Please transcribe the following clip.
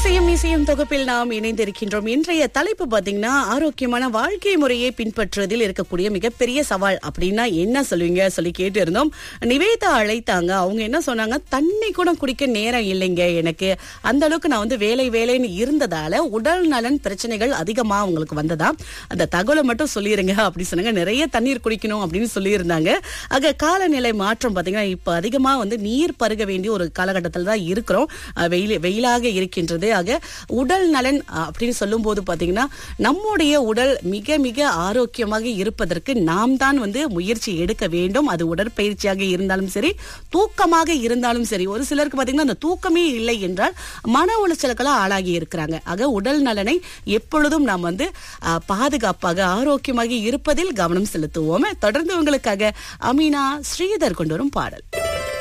இசையும் இசையும் தொகுப்பில் நாம் இணைந்திருக்கின்றோம் இன்றைய தலைப்பு பாத்தீங்கன்னா ஆரோக்கியமான வாழ்க்கை முறையை பின்பற்றுவதில் இருக்கக்கூடிய மிகப்பெரிய சவால் அப்படின்னா என்ன சொல்லுவீங்க சொல்லி கேட்டு இருந்தோம் நிவேதா அழைத்தாங்க அவங்க என்ன சொன்னாங்க தண்ணி கூட குடிக்க நேரம் இல்லைங்க எனக்கு அந்த அளவுக்கு நான் வந்து வேலை வேலைன்னு இருந்ததால உடல் நலன் பிரச்சனைகள் அதிகமா அவங்களுக்கு வந்ததா அந்த தகவலை மட்டும் சொல்லிருங்க அப்படி சொன்னாங்க நிறைய தண்ணீர் குடிக்கணும் அப்படின்னு சொல்லியிருந்தாங்க ஆக காலநிலை மாற்றம் பாத்தீங்கன்னா இப்ப அதிகமா வந்து நீர் பருக வேண்டிய ஒரு காலகட்டத்தில் தான் இருக்கிறோம் அஹ் வெயில் வெயிலாக இருக்கின்றது ஆக உடல் நலன் அஹ், அப்படின்னு சொல்லும் போது பாத்தீங்கன்னா நம்முடைய உடல் மிக மிக ஆரோக்கியமாக இருப்பதற்கு நாம் தான் வந்து முயற்சி எடுக்க வேண்டும் அது உடற்பயிற்சியாக இருந்தாலும் சரி தூக்கமாக இருந்தாலும் சரி ஒரு சிலருக்கு பாத்தீங்கன்னா அந்த தூக்கமே இல்லை என்றால் மன உளைச்சலுக்கெல்லாம் ஆளாகி இருக்கிறாங்க ஆக உடல் நலனை எப்பொழுதும் நாம் வந்து அஹ், பாதுகாப்பாக ஆரோக்கியமாக இருப்பதில் கவனம் செலுத்துவோம் தொடர்ந்து உங்களுக்காக அமீனா ஸ்ரீதர் கொண்டு வரும் பாடல்